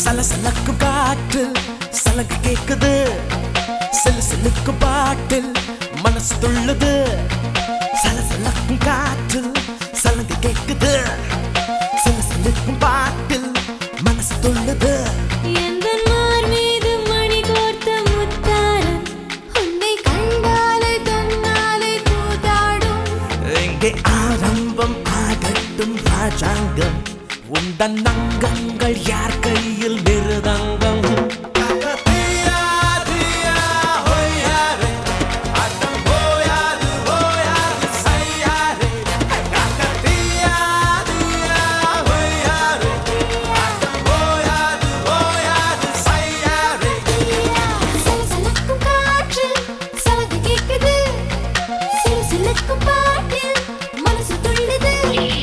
சலசலக்கும் காற்று சலங்க கேக்குது சிலு சிலுக்கும் பாட்டில் மனசு துள்ளுது சலசலக்கும் காற்று சலங்க கேக்குது சிலு சிலுக்கும் பாட்டில் மனசு துள்ளுது எந்தன் மார் மீது மணி கோர்த்த முத்தாரம் உன்னை கண்டாலே தன்னாலே கூத்தாடும் இங்கே ஆரம்பம் ஆகட்டும் ராஜாங்கம் உந்தன் அங்கங்கள் யார் கையில் மிருதங்கம் சலசலக்கும் காற்று சலங்க கேக்குது சிலு சிலுக்கும் பாட்டில் மனசு துள்ளுது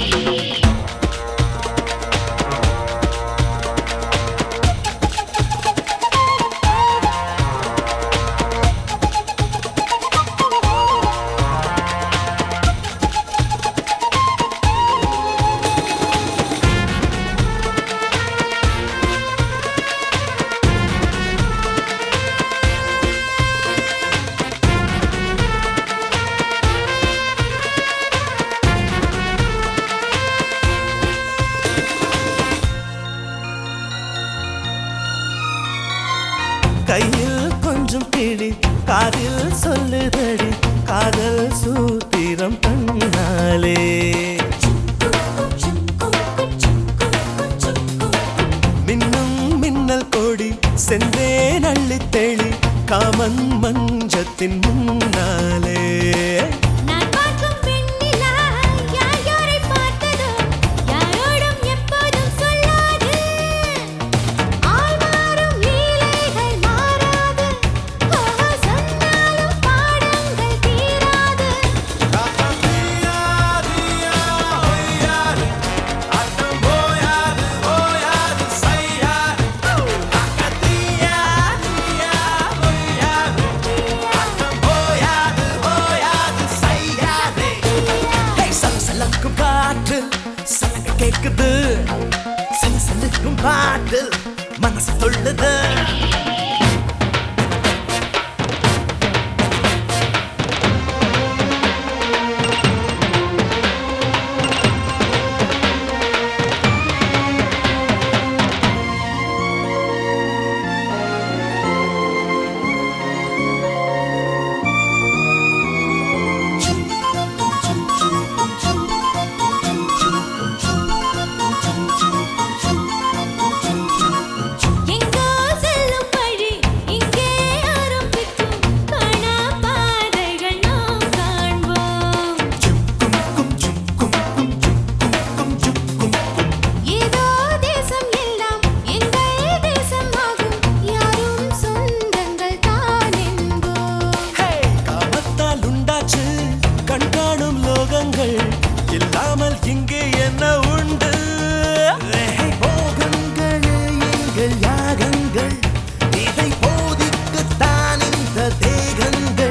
கையில் கொஞ்சம் கிளி காதில் சொல்லுதடி காதல் சூத்திரம் பண்ணாலே மின்னும் மின்னல் கோடி சென்றே நள்ளி தெளி காமன் மஞ்சத்தின் முன்னாலே நான் பார்க்கும் பெண்ணிலா யார் யாரை பார்த்ததோ யாரோடும் எப்போதும் சொல்லாது ஆள் மாறும் லீலைகள் மாறாது ஓஹோ சொன்னாலும் பாடங்கள் தீராது Hey, சலசலக்கும் காற்று சலங்க கேக்குது சலசலக்கும் பாட்டு மனசு துள்ளுது எங்கோ செல்லும் வழி இங்கே ஆரம்பிக்கும் காணா பாதைகள் நாம் காண்போம் ஏதோ தேசம் எல்லாம் எங்கள் தேசமாகும் யாரும் சொந்தங்கள் தான் என்போம் Hey, காமத்தால் உண்டாச்சு கண் காணும் லோகங்கள் இல்லாமல் இங்கே என்ன உண்டு Hey, போகங்களே எங்கள் யாகங்கள் இதை போதிக்கத்தான் இந்த தேகங்கள்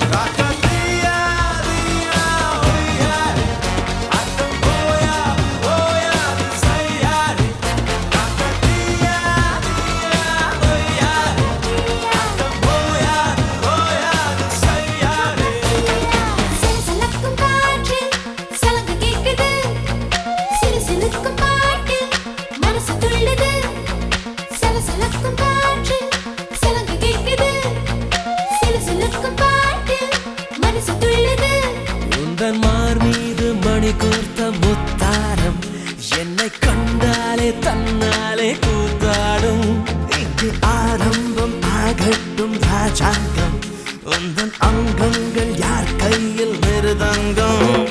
சலசலக்கும் காற்று சலங்க கேக்குது சிலு சிலுக்கும் பாட்டு மனசு துள்ளுது சலசலக்கும் காற்று சலங்க கேக்குது சிலு சிலுக்கும் பாட்டு மனசு துள்ளுது உந்தன் மார் மீது மணி கோர்த்த முத்தாரம் என்னை கண்டாலே தன்னாலே கூத்தாடும் இங்கு ஆரம்பம் ஆகட்டும் ராஜாங்கம் உந்தன் அங்கங்கள் யார் கையில் மிருதங்கம்